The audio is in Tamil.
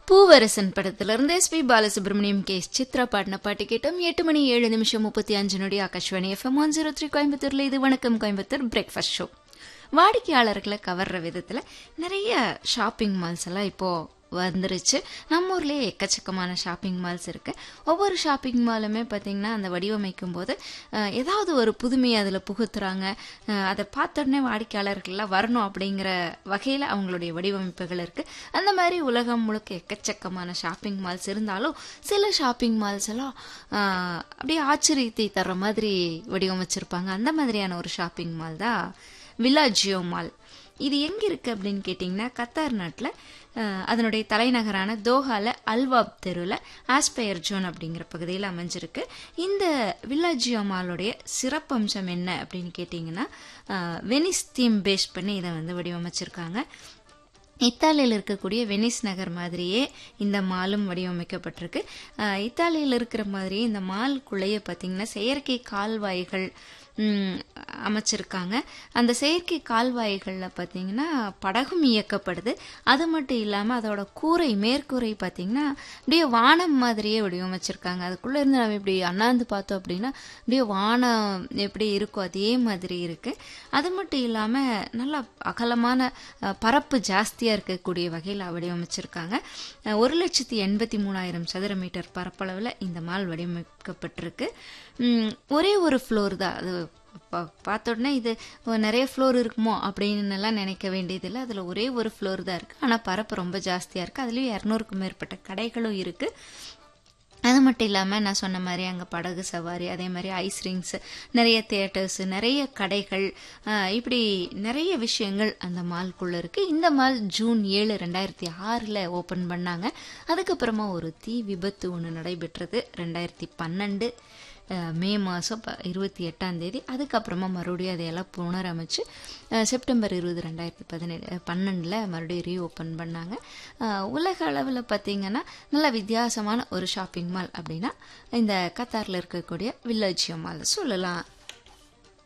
பூவரசன் படத்திலிருந்து S P Balasubramaniam K S Chithra பாடின பாட்டு கேட்டோம் எட்டு மணி ஏழு நிமிஷம் முப்பத்தி அஞ்சு நொடி Akashvani FM one zero three கோயம்புத்தூர்ல இது வணக்கம் கோயம்புத்தூர் பிரேக்ஃபாஸ்ட் ஷோ வாடிக்கையாளர்களை கவர்ற விதத்துல நிறைய ஷாப்பிங் மால்ஸ் எல்லாம் இப்போ வந்துருச்சு நம்ம ஊர்லயே எக்கச்சக்கமான ஷாப்பிங் மால்ஸ் இருக்கு ஒவ்வொரு ஷாப்பிங் மாலுமே பார்த்தீங்கன்னா அந்த வடிவமைக்கும் போது அஹ், ஏதாவது ஒரு புதுமையை அதில் புகுத்துறாங்க அஹ், அதை பார்த்த உடனே வாடிக்கையாளர்கள்லாம் வரணும் அப்படிங்கிற வகையில் அவங்களுடைய வடிவமைப்புகள் இருக்கு அந்த மாதிரி உலகம் முழுக்க எக்கச்சக்கமான ஷாப்பிங் மால்ஸ் இருந்தாலும் சில ஷாப்பிங் மால்ஸ் எல்லாம் அஹ், அப்படியே ஆச்சரியத்தை தர்ற மாதிரி வடிவமைச்சிருப்பாங்க அந்த மாதிரியான ஒரு ஷாப்பிங் மால் தான் வில்லாஜியோ மால் இது எங்க இருக்கு அப்படின்னு கேட்டிங்கன்னா கத்தார் நாட்டில் அதனுடைய தலைநகரான தோஹால அல்வாப் தெருவில் ஆஸ்பயர் ஜோன் அப்படிங்கிற பகுதியில் அமைஞ்சிருக்கு இந்த வில்லாஜியோ மாலுடைய சிறப்பம்சம் என்ன அப்படின்னு கேட்டிங்கன்னா அஹ், வெனிஸ் தீம் பேஸ் பண்ணி இதை வந்து வடிவமைச்சிருக்காங்க இத்தாலியில் இருக்கக்கூடிய வெனிஸ் நகர் மாதிரியே இந்த மாலும் வடிவமைக்கப்பட்டிருக்கு அஹ், இத்தாலியில் இருக்கிற மாதிரியே இந்த மால்குள்ளேயே பார்த்தீங்கன்னா செயற்கை கால்வாய்கள் ம், அமைச்சிருக்காங்க அந்த செயற்கை கால்வாய்களில் பார்த்தீங்கன்னா படகும் இயக்கப்படுது அது மட்டும் இல்லாமல் அதோட கூரை மேற்கூரை பார்த்தீங்கன்னா அப்படியே வானம் மாதிரியே வடிவமைச்சிருக்காங்க அதுக்குள்ளே இருந்து நம்ம இப்படி அண்ணாந்து பார்த்தோம் அப்படின்னா அப்படியே வானம் எப்படி இருக்கோ அதே மாதிரி இருக்கு அது மட்டும் இல்லாமல் நல்லா அகலமான அஹ், பரப்பு ஜாஸ்தியாக இருக்கக்கூடிய வகையில் வடிவமைச்சிருக்காங்க அஹ், ஒரு லட்சத்தி எண்பத்தி மூணாயிரம் சதுர மீட்டர் பரப்பளவில் இந்த மால் வடிவமைக்கப்பட்டிருக்கு ம், ஒரே ஒரு ஃப்ளோர் தான் அது பா- பார்த்த உடனே இது நிறைய ஃப்ளோர் இருக்குமோ அப்படின்னு எல்லாம் நினைக்க வேண்டியதில்லை அதில் ஒரே ஒரு ஃப்ளோர் தான் இருக்குது ஆனால் பரப்பு ரொம்ப ஜாஸ்தியாக இருக்குது அதுலேயும் இரநூறுக்கும் மேற்பட்ட கடைகளும் இருக்குது அது மட்டும் இல்லாமல் நான் சொன்ன மாதிரி அங்கே படகு சவாரி அதே மாதிரி ஐஸ் ரிங்ஸ் நிறைய தியேட்டர்ஸ் நிறைய கடைகள் ஆஹ், இப்படி நிறைய விஷயங்கள் அந்த மால்குள்ளே இருக்குது இந்த மால் ஜூன் ஏழு ரெண்டாயிரத்தி ஆறில் ஓப்பன் பண்ணாங்க அதுக்கப்புறமா ஒரு தீ விபத்து ஒன்று நடைபெற்றது ரெண்டாயிரத்தி பன்னெண்டு அஹ், மே மாதம் இருபத்தி எட்டாம் தேதி அதுக்கப்புறமா மறுபடியும் அதையெல்லாம் புனரமைச்சு அஹ், செப்டம்பர் இருபது ரெண்டாயிரத்தி பதினேழு பன்னெண்டில் மறுபடியும் ரீஓப்பன் பண்ணாங்க அஹ், உலக அளவில் பார்த்தீங்கன்னா நல்ல வித்தியாசமான ஒரு ஷாப்பிங் மால் அப்படின்னா இந்த கத்தாரில் இருக்கக்கூடிய வில்லேஜியோ மால் சொல்லலாம்